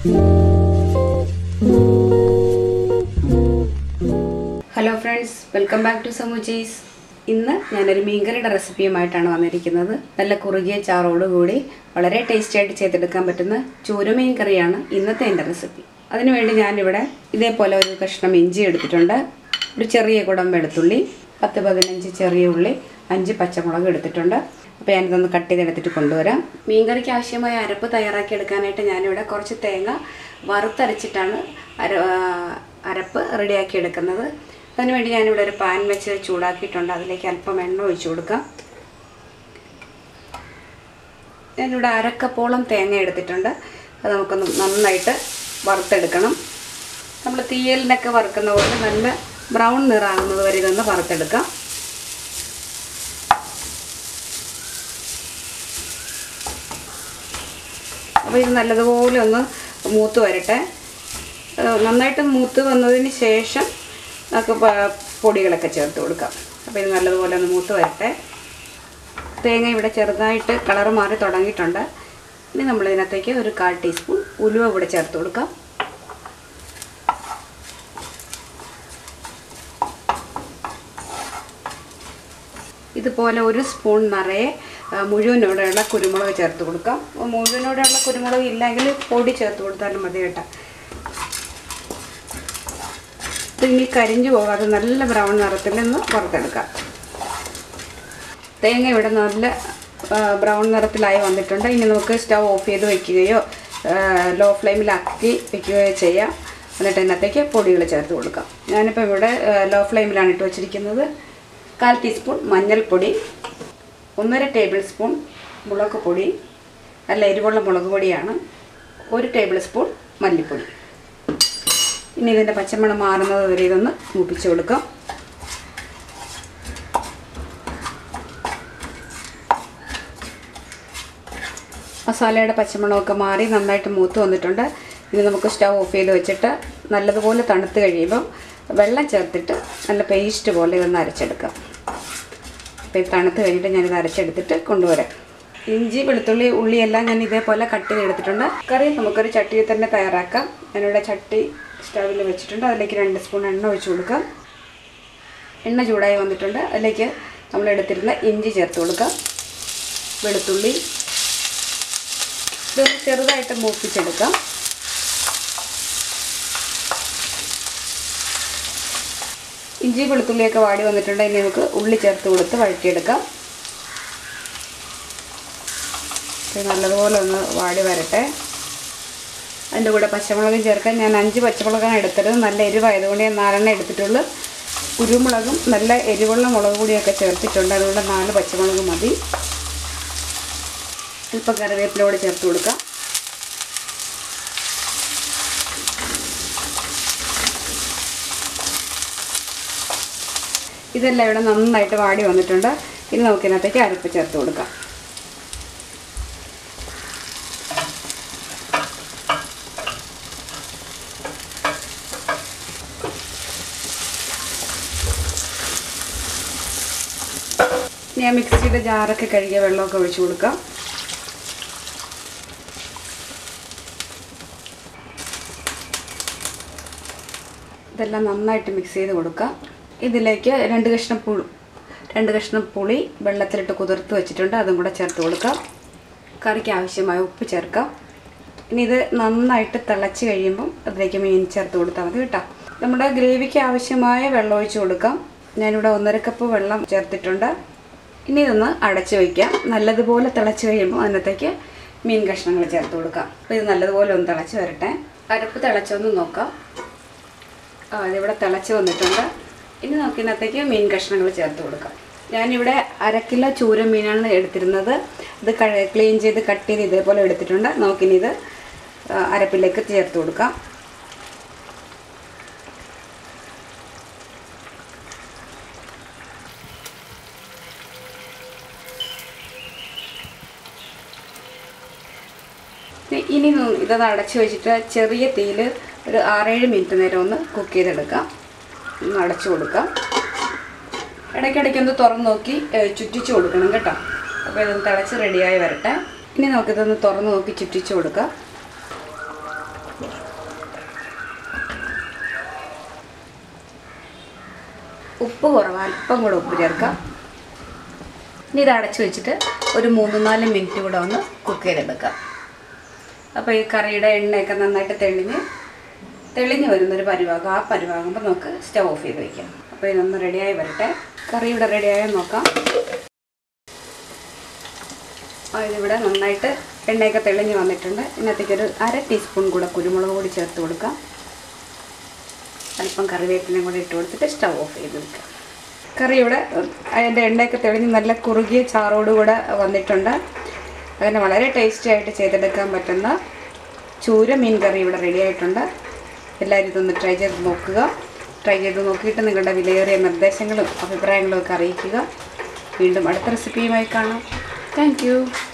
hello friends welcome back to സമൂച്ചീസ് ഇന്ന് ഞാനൊരു മീൻകറിയുടെ റെസിപ്പിയുമായിട്ടാണ് വന്നിരിക്കുന്നത് നല്ല കുറുകിയ ചാറോടുകൂടി വളരെ ടേസ്റ്റി ആയിട്ട് ചെയ്തെടുക്കാൻ പറ്റുന്ന ചൂരമീൻ കറിയാണ് ഇന്നത്തെ എൻ്റെ റെസിപ്പി അതിനുവേണ്ടി ഞാനിവിടെ ഇതേപോലെ ഒരു കഷ്ണം ഇഞ്ചി എടുത്തിട്ടുണ്ട് ഒരു ചെറിയ കുടം വെളുത്തുള്ളി പത്ത് പതിനഞ്ച് ചെറിയ ഉള്ളി അഞ്ച് പച്ചമുളക് എടുത്തിട്ടുണ്ട് അപ്പോൾ ഞാനിതൊന്ന് കട്ട് ചെയ്തെടുത്തിട്ട് കൊണ്ടുവരാം മീൻകറിക്ക് ആവശ്യമായ അരപ്പ് തയ്യാറാക്കി എടുക്കാനായിട്ട് ഞാനിവിടെ കുറച്ച് തേങ്ങ വറുത്തരച്ചിട്ടാണ് അര ആ, അരപ്പ് റെഡിയാക്കി എടുക്കുന്നത് അതിനുവേണ്ടി ഞാനിവിടെ ഒരു പാൻ വെച്ച് ചൂടാക്കിയിട്ടുണ്ട് അതിലേക്ക് അല്പം എണ്ണ ഒഴിച്ചു കൊടുക്കാം ഞാനിവിടെ അരക്കപ്പോളം തേങ്ങ എടുത്തിട്ടുണ്ട് അത് നമുക്കൊന്ന് നന്നായിട്ട് വറുത്തെടുക്കണം നമ്മൾ തീയലിനൊക്കെ വറുക്കുന്ന പോലെ നല്ല ബ്രൗൺ നിറാകുന്നത് വരെ ഇതൊന്ന് വറുത്തെടുക്കാം അപ്പോൾ ഇത് നല്ലതുപോലെ ഒന്ന് മൂത്ത് വരട്ടെ ഏഹ് നന്നായിട്ട് മൂത്ത് വന്നതിന് ശേഷം നമുക്ക് പ- പൊടികളൊക്കെ ചേർത്ത് കൊടുക്കാം അപ്പോൾ ഇത് നല്ലതുപോലെ ഒന്ന് മൂത്ത് വരട്ടെ തേങ്ങ ഇവിടെ ചെറുതായിട്ട് കളർ മാറി തുടങ്ങിയിട്ടുണ്ട് ഇനി നമ്മൾ ഇതിനകത്തേക്ക് ഒരു കാൽ ടീസ്പൂൺ ഉലുവ കൂടെ ചേർത്ത് കൊടുക്കാം ഇതുപോലെ ഒരു സ്പൂൺ നിറയെ ആ, മുഴുവനോടെയുള്ള കുരുമുളക് ചേർത്ത് കൊടുക്കാം അപ്പോൾ മുഴുവനോടെയുള്ള കുരുമുളക് ഇല്ലെങ്കിൽ പൊടി ചേർത്ത് കൊടുത്താലും മതി കേട്ടോ ഇത് ഇനി കരിഞ്ഞു പോകാതെ നല്ല ബ്രൗൺ നിറത്തിൽ നിന്ന് പുറത്തെടുക്കാം തേങ്ങ ഇവിടെ നല്ല ആ, ബ്രൗൺ നിറത്തിലായി വന്നിട്ടുണ്ട് ഇനി നമുക്ക് സ്റ്റൗ ഓഫ് ചെയ്ത് വെക്കുകയോ ലോ ഫ്ലെയിമിലാക്കി വെക്കുകയോ ചെയ്യാം എന്നിട്ട് ഇതിനകത്തേക്ക് പൊടികൾ ചേർത്ത് കൊടുക്കാം ഞാനിപ്പോൾ ഇവിടെ ലോ ഫ്ലെയിമിലാണ് ഇട്ട് വെച്ചിരിക്കുന്നത് കാൽ ടീസ്പൂൺ മഞ്ഞൾപ്പൊടി ഒന്നര ടേബിൾ സ്പൂൺ മുളക് പൊടി നല്ല എരിവുള്ള മുളക് പൊടിയാണ് ഒരു ടേബിൾ സ്പൂൺ മല്ലിപ്പൊടി ഇനി ഇതിൻ്റെ പച്ചമണം മാറുന്നത് വരെ ഇതൊന്ന് മൂപ്പിച്ച് കൊടുക്കാം മസാലയുടെ പച്ചമണമൊക്കെ മാറി നന്നായിട്ട് മൂത്ത് വന്നിട്ടുണ്ട് ഇനി നമുക്ക് സ്റ്റൗ ഓഫ് ചെയ്ത് വെച്ചിട്ട് നല്ലതുപോലെ തണുത്ത് കഴിയുമ്പം വെള്ളം ചേർത്തിട്ട് നല്ല പേസ്റ്റ് പോലെ ഇതൊന്ന് അരച്ചെടുക്കാം അപ്പോൾ ഇത് തണുത്ത് കഴിഞ്ഞിട്ട് ഞാനിത് അരച്ചെടുത്തിട്ട് കൊണ്ടുവരാം ഇഞ്ചി വെളുത്തുള്ളി ഉള്ളിയെല്ലാം ഞാൻ ഇതേപോലെ കട്ട് ചെയ്തെടുത്തിട്ടുണ്ട് കറി നമുക്കൊരു ചട്ടിയിൽ തന്നെ തയ്യാറാക്കാം ഞാനിവിടെ ചട്ടി സ്റ്റൗവിൽ വെച്ചിട്ടുണ്ട് അതിലേക്ക് രണ്ട് സ്പൂൺ എണ്ണ ഒഴിച്ച് കൊടുക്കാം എണ്ണ ചൂടായി വന്നിട്ടുണ്ട് അതിലേക്ക് നമ്മൾ എടുത്തിരുന്ന ഇഞ്ചി ചേർത്ത് കൊടുക്കാം വെളുത്തുള്ളി ഇതൊന്ന് ചെറുതായിട്ട് മൂപ്പിച്ചെടുക്കാം ഇഞ്ചി വെളുത്തുള്ളിയൊക്കെ വാടി വന്നിട്ടുണ്ട് ഇനി നമുക്ക് ഉള്ളി ചേർത്ത് കൊടുത്ത് വഴറ്റിയെടുക്കാം ഇത് നല്ലതുപോലെ ഒന്ന് വാടി വരട്ടെ അതിൻ്റെ കൂടെ പച്ചമുളകും ചേർക്കാൻ ഞാൻ അഞ്ച് പച്ചമുളകാണ് എടുത്തത് നല്ല എരിവായതുകൊണ്ട് ഞാൻ നാലെണ്ണം എടുത്തിട്ടുള്ളൂ കുരുമുളകും നല്ല എരിവുള്ള മുളക് പൊടിയൊക്കെ ചേർത്തിട്ടുണ്ട് അതുകൊണ്ട് നാല് പച്ചമുളക് മതി അല്പം കറിവേപ്പിലോട് ചേർത്ത് കൊടുക്കാം ഇതെല്ലാം ഇവിടെ നന്നായിട്ട് വാടി വന്നിട്ടുണ്ട് ഇനി നമുക്കിതിനകത്തേക്ക് അരപ്പ് ചേർത്ത് കൊടുക്കാം ഞാൻ മിക്സിയുടെ ജാറൊക്കെ കഴുകിയ വെള്ളമൊക്കെ ഒഴിച്ചു കൊടുക്കാം ഇതെല്ലാം നന്നായിട്ട് മിക്സ് ചെയ്ത് കൊടുക്കാം ഇതിലേക്ക് രണ്ട് കഷ്ണം പുളി രണ്ട് കഷ്ണം പുളി വെള്ളത്തിലിട്ട് കുതിർത്ത് വെച്ചിട്ടുണ്ട് അതും കൂടെ ചേർത്ത് കൊടുക്കാം കറിക്ക് ആവശ്യമായ ഉപ്പ് ചേർക്കാം ഇനി ഇത് നന്നായിട്ട് തിളച്ച് കഴിയുമ്പം അതിലേക്ക് മീൻ ചേർത്ത് കൊടുത്താൽ മതി കേട്ടോ നമ്മുടെ ഗ്രേവിക്ക് ആവശ്യമായ വെള്ളം ഒഴിച്ച് കൊടുക്കാം ഞാനിവിടെ ഒന്നര കപ്പ് വെള്ളം ചേർത്തിട്ടുണ്ട് ഇനി ഇതൊന്ന് അടച്ച് വയ്ക്കാം നല്ലതുപോലെ തിളച്ച് കഴിയുമ്പോൾ അതിനകത്തേക്ക് മീൻ കഷ്ണങ്ങൾ ചേർത്ത് കൊടുക്കാം അപ്പോൾ ഇത് നല്ലതുപോലെ ഒന്ന് തിളച്ച് വരട്ടെ അരപ്പ് തിളച്ചൊന്ന് നോക്കാം ആ ഇതിവിടെ തിളച്ച് വന്നിട്ടുണ്ട് ഇനി നമുക്ക് ഇതിനകത്തേക്ക് മീൻ കഷ്ണങ്ങൾ ചേർത്ത് കൊടുക്കാം ഞാനിവിടെ അര കിലോ ചൂര മീനാണ് എടുത്തിരുന്നത് ഇത് ക്ലീൻ ചെയ്ത് കട്ട് ചെയ്ത് ഇതേപോലെ എടുത്തിട്ടുണ്ട് നമുക്കിനി ഇത് ആ, അരപ്പിലേക്ക് ചേർത്ത് കൊടുക്കാം ഇനി- ഇനി ന- ഇതൊന്ന് അടച്ച് വെച്ചിട്ട് ചെറിയ തീയിൽ ഒരു ആറേഴ് മിനിറ്റ് നേരം ഒന്ന് കുക്ക് ചെയ്തെടുക്കാം ഒന്ന് അടച്ചു കൊടുക്കാം ഇടയ്ക്കിടയ്ക്ക് ഒന്ന് തുറന്ന് നോക്കി ഏഹ്, ചുറ്റിച്ച് കൊടുക്കണം കേട്ടോ അപ്പോൾ ഇതൊന്ന് തിളച്ച് റെഡിയായി വരട്ടെ ഇനി നമുക്കിതൊന്ന് തുറന്ന് നോക്കി ചുറ്റിച്ച് കൊടുക്കാം ഉപ്പ് കുറവ് അല്പം കൂടെ ഉപ്പ് ചേർക്കാം ഇനി ഇത് അടച്ചു വെച്ചിട്ട് ഒരു മൂന്ന് നാല് മിനിറ്റ് കൂടെ ഒന്ന് കുക്ക് ചെയ്തെടുക്കാം അപ്പോൾ ഈ കറിയുടെ എണ്ണയൊക്കെ നന്നായിട്ട് തെളിഞ്ഞ് തെളിഞ്ഞ് വരുന്നൊരു പരിവാകം ആ പരിവാകുമ്പോൾ നമുക്ക് സ്റ്റവ് ഓഫ് ചെയ്ത് വയ്ക്കാം അപ്പോൾ ഇതൊന്ന് റെഡിയായി വരട്ടെ കറി ഇവിടെ റെഡിയായാൽ നോക്കാം ആ ഇതിവിടെ നന്നായിട്ട് എണ്ണയൊക്കെ തെളിഞ്ഞ് വന്നിട്ടുണ്ട് ഇതിനകത്തേക്കൊരു അര ടീസ്പൂൺ കൂടെ കുരുമുളക് പൊടി ചേർത്ത് കൊടുക്കാം അല്പം കറിവേപ്പിലയും കൂടി ഇട്ട് കൊടുത്തിട്ട് സ്റ്റവ് ഓഫ് ചെയ്ത് വെക്കാം കറി ഇവിടെ അതിൻ്റെ എണ്ണയൊക്കെ തെളിഞ്ഞ് നല്ല കുറുകിയ ചാറോടുകൂടെ വന്നിട്ടുണ്ട് അങ്ങനെ വളരെ ടേസ്റ്റി ആയിട്ട് ചെയ്തെടുക്കാൻ പറ്റുന്ന ചൂര മീൻ കറി ഇവിടെ റെഡി ആയിട്ടുണ്ട് എല്ലാവരും ഇതൊന്ന് ട്രൈ ചെയ്ത് നോക്കുക ട്രൈ ചെയ്ത് നോക്കിയിട്ട് നിങ്ങളുടെ വിലയേറിയ നിർദ്ദേശങ്ങളും അഭിപ്രായങ്ങളും ഒക്കെ അറിയിക്കുക വീണ്ടും അടുത്ത റെസിപ്പിയുമായി കാണാം താങ്ക്